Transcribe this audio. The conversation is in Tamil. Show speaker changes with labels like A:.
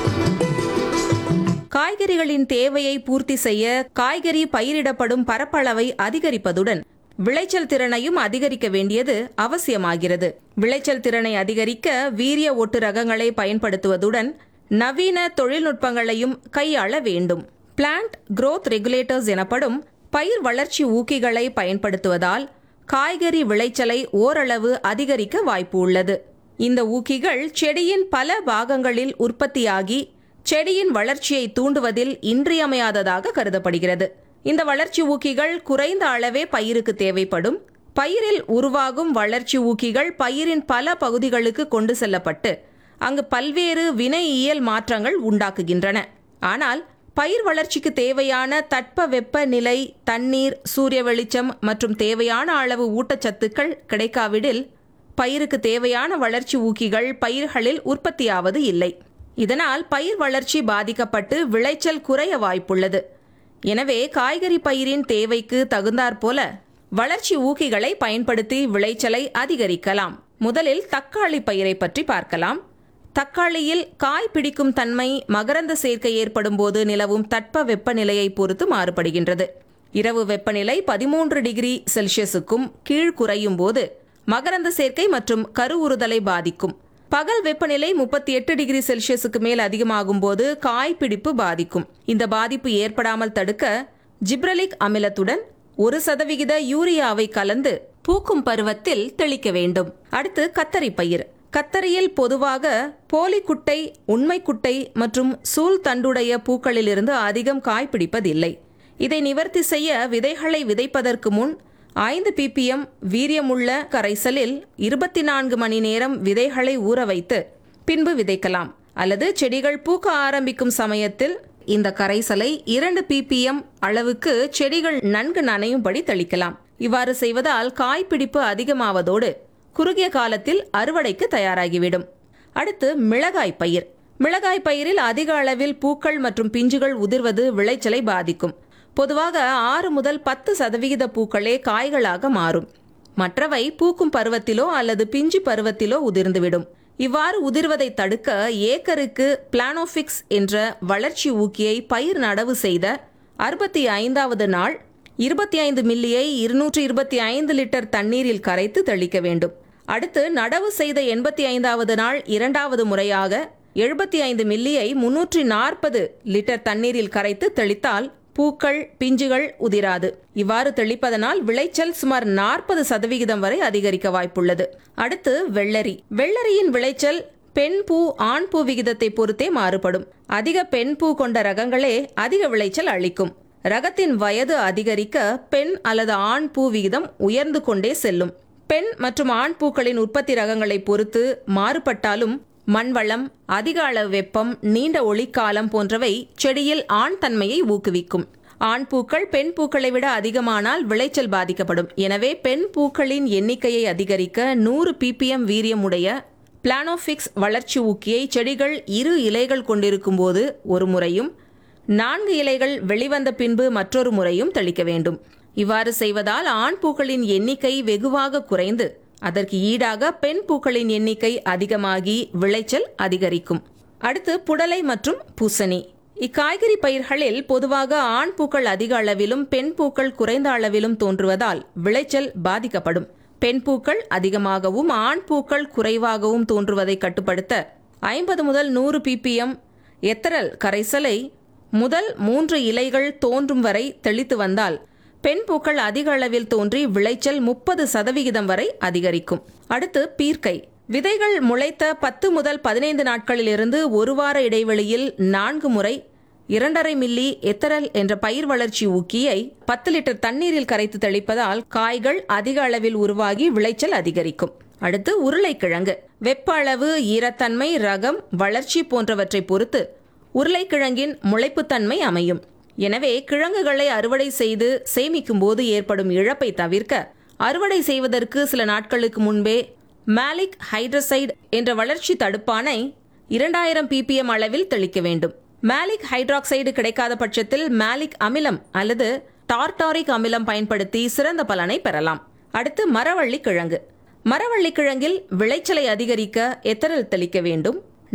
A: காய்கறிகளின் தேவையை பூர்த்தி செய்ய காய்கறி பயிரிடப்படும் பரப்பளவை அதிகரிப்பதுடன் விளைச்சல் திறனையும் அதிகரிக்க வேண்டியது அவசியமாகிறது விளைச்சல் திறனை அதிகரிக்க வீரிய ஒட்டு ரகங்களை பயன்படுத்துவதுடன் நவீன தொழில்நுட்பங்களையும் கையாள வேண்டும் பிளான்ட் growth ரெகுலேட்டர்ஸ் எனப்படும் பயிர் வளர்ச்சி ஊக்கிகளை பயன்படுத்துவதால் காய்கறி விளைச்சலை ஓரளவு அதிகரிக்க வாய்ப்பு உள்ளது இந்த ஊக்கிகள் செடியின் பல பாகங்களில் உற்பத்தியாகி செடியின் வளர்ச்சியை தூண்டுவதில் இன்றியமையாததாக கருதப்படுகிறது இந்த வளர்ச்சி ஊக்கிகள் குறைந்த அளவே பயிருக்கு தேவைப்படும் பயிரில் உருவாகும் வளர்ச்சி ஊக்கிகள் பயிரின் பல பகுதிகளுக்கு கொண்டு செல்லப்பட்டு அங்கு பல்வேறு வினையியல் மாற்றங்கள் உண்டாக்குகின்றன ஆனால் பயிர் வளர்ச்சிக்கு தேவையான தட்ப வெப்ப நிலை தண்ணீர் சூரிய வெளிச்சம் மற்றும் தேவையான அளவு ஊட்டச்சத்துக்கள் கிடைக்காவிடில் பயிருக்கு தேவையான வளர்ச்சி ஊக்கிகள் பயிர்களில் உற்பத்தியாவது இல்லை இதனால் பயிர் வளர்ச்சி பாதிக்கப்பட்டு விளைச்சல் குறைய வாய்ப்புள்ளது எனவே காய்கறி பயிரின் தேவைக்கு தகுந்தாற்போல வளர்ச்சி ஊக்கிகளை பயன்படுத்தி விளைச்சலை அதிகரிக்கலாம் முதலில் தக்காளி பயிரை பற்றி பார்க்கலாம் தக்காளியில் காய் பிடிக்கும் தன்மை மகரந்த சேர்க்கை ஏற்படும் போது நிலவும் தட்ப வெப்பநிலையை பொறுத்து மாறுபடுகின்றது இரவு வெப்பநிலை பதிமூன்று டிகிரி செல்சியஸுக்கும் கீழ் குறையும் போது மகரந்த சேர்க்கை மற்றும் கருவுறுதலை பாதிக்கும் பகல் வெப்பநிலை முப்பத்தி எட்டு டிகிரி செல்சியஸுக்கு மேல் அதிகமாகும் போது காய் பிடிப்பு பாதிக்கும் இந்த பாதிப்பு ஏற்படாமல் தடுக்க ஜிப்ரலிக் அமிலத்துடன் ஒரு சதவிகித யூரியாவை கலந்து பூக்கும் பருவத்தில் தெளிக்க வேண்டும் அடுத்து கத்தரி பயிர் கத்தரியில் பொதுவாக போலிக்குட்டை உண்மைக்குட்டை மற்றும் சூல் தண்டுடைய பூக்களிலிருந்து அதிகம் காய் பிடிப்பதில்லை இதை நிவர்த்தி செய்ய விதைகளை விதைப்பதற்கு முன் ஐந்து பிபிஎம் வீரியமுள்ள கரைசலில் இருபத்தி நான்கு மணி நேரம் விதைகளை ஊற வைத்து பின்பு விதைக்கலாம் அல்லது செடிகள் பூக்க ஆரம்பிக்கும் சமயத்தில் இந்த கரைசலை இரண்டு பிபிஎம் அளவுக்கு செடிகள் நன்கு நனையும்படி தெளிக்கலாம் இவ்வாறு செய்வதால் காய்பிடிப்பு அதிகமாவதோடு குறுகிய காலத்தில் அறுவடைக்கு தயாராகிவிடும் அடுத்து மிளகாய் பயிர் மிளகாய் பயிரில் அதிக அளவில் பூக்கள் மற்றும் பிஞ்சுகள் உதிர்வது விளைச்சலை பாதிக்கும் பொதுவாக ஆறு முதல் பத்து சதவிகித பூக்களே காய்களாக மாறும் மற்றவை பூக்கும் பருவத்திலோ அல்லது பிஞ்சு பருவத்திலோ உதிர்ந்துவிடும் இவ்வாறு உதிர்வதை தடுக்க ஏக்கருக்கு பிளானோபிக்ஸ் என்ற வளர்ச்சி ஊக்கியை பயிர் நடவு செய்த அறுபத்தி ஐந்தாவது நாள் இருபத்தி ஐந்து மில்லியை இருநூற்று இருபத்தி ஐந்து லிட்டர் தண்ணீரில் கரைத்து தெளிக்க வேண்டும் அடுத்து நடவு செய்த எண்பத்தி ஐந்தாவது நாள் இரண்டாவது முறையாக எழுபத்தி ஐந்து மில்லியை முன்னூற்றி நாற்பது லிட்டர் தண்ணீரில் கரைத்து தெளித்தால் பூக்கள் பிஞ்சுகள் உதிராது இவ்வாறு தெளிப்பதனால் விளைச்சல் சுமார் நாற்பது சதவிகிதம் வரை அதிகரிக்க வாய்ப்புள்ளது அடுத்து வெள்ளரி வெள்ளரியின் விளைச்சல் பெண் பூ ஆண் பூ விகிதத்தை பொறுத்தே மாறுபடும் அதிக பெண் பூ கொண்ட ரகங்களே அதிக விளைச்சல் அளிக்கும் ரகத்தின் வயது அதிகரிக்க பெண் அல்லது ஆண் பூ விகிதம் உயர்ந்து கொண்டே செல்லும் பெண் மற்றும் ஆண் பூக்களின் உற்பத்தி ரகங்களை பொறுத்து மாறுபட்டாலும் மண்வளம் அதிக அளவு வெப்பம் நீண்ட ஒளிக்காலம் போன்றவை செடியில் ஆண் தன்மையை ஊக்குவிக்கும் ஆண் பூக்கள் பெண் பூக்களை விட அதிகமானால் விளைச்சல் பாதிக்கப்படும் எனவே பெண் பூக்களின் எண்ணிக்கையை அதிகரிக்க நூறு பிபிஎம் வீரியமுடைய பிளானோபிக்ஸ் வளர்ச்சி ஊக்கியை செடிகள் இரு இலைகள் கொண்டிருக்கும் போது ஒரு முறையும் நான்கு இலைகள் வெளிவந்த பின்பு மற்றொரு முறையும் தெளிக்க வேண்டும் இவ்வாறு செய்வதால் ஆண் பூக்களின் எண்ணிக்கை வெகுவாக குறைந்து அதற்கு ஈடாக பெண் பூக்களின் எண்ணிக்கை அதிகமாகி விளைச்சல் அதிகரிக்கும் அடுத்து புடலை மற்றும் பூசணி இக்காய்கறி பயிர்களில் பொதுவாக ஆண் பூக்கள் அதிக அளவிலும் பெண் பூக்கள் குறைந்த அளவிலும் தோன்றுவதால் விளைச்சல் பாதிக்கப்படும் பெண் பூக்கள் அதிகமாகவும் ஆண் பூக்கள் குறைவாகவும் தோன்றுவதை கட்டுப்படுத்த ஐம்பது முதல் நூறு பிபிஎம் எத்தரல் கரைசலை முதல் மூன்று இலைகள் தோன்றும் வரை தெளித்து வந்தால் பெண் பூக்கள் அதிக அளவில் தோன்றி விளைச்சல் முப்பது சதவிகிதம் வரை அதிகரிக்கும் அடுத்து பீர்க்கை விதைகள் முளைத்த பத்து முதல் பதினைந்து நாட்களிலிருந்து ஒரு வார இடைவெளியில் நான்கு முறை இரண்டரை மில்லி எத்தரல் என்ற பயிர் வளர்ச்சி ஊக்கியை பத்து லிட்டர் தண்ணீரில் கரைத்து தெளிப்பதால் காய்கள் அதிக அளவில் உருவாகி விளைச்சல் அதிகரிக்கும் அடுத்து உருளைக்கிழங்கு வெப்ப அளவு ஈரத்தன்மை ரகம் வளர்ச்சி போன்றவற்றை பொறுத்து உருளைக்கிழங்கின் முளைப்புத்தன்மை அமையும் எனவே கிழங்குகளை அறுவடை செய்து சேமிக்கும் போது ஏற்படும் இழப்பை தவிர்க்க அறுவடை செய்வதற்கு சில நாட்களுக்கு முன்பே மேலிக் ஹைட்ரசைடு என்ற வளர்ச்சி தடுப்பானை இரண்டாயிரம் பிபிஎம் அளவில் தெளிக்க வேண்டும் மேலிக் ஹைட்ராக்சைடு கிடைக்காத பட்சத்தில் மேலிக் அமிலம் அல்லது டார்டாரிக் அமிலம் பயன்படுத்தி சிறந்த பலனை பெறலாம் அடுத்து மரவள்ளி கிழங்கு மரவள்ளி கிழங்கில் விளைச்சலை அதிகரிக்க எத்தரல் தெளிக்க வேண்டும்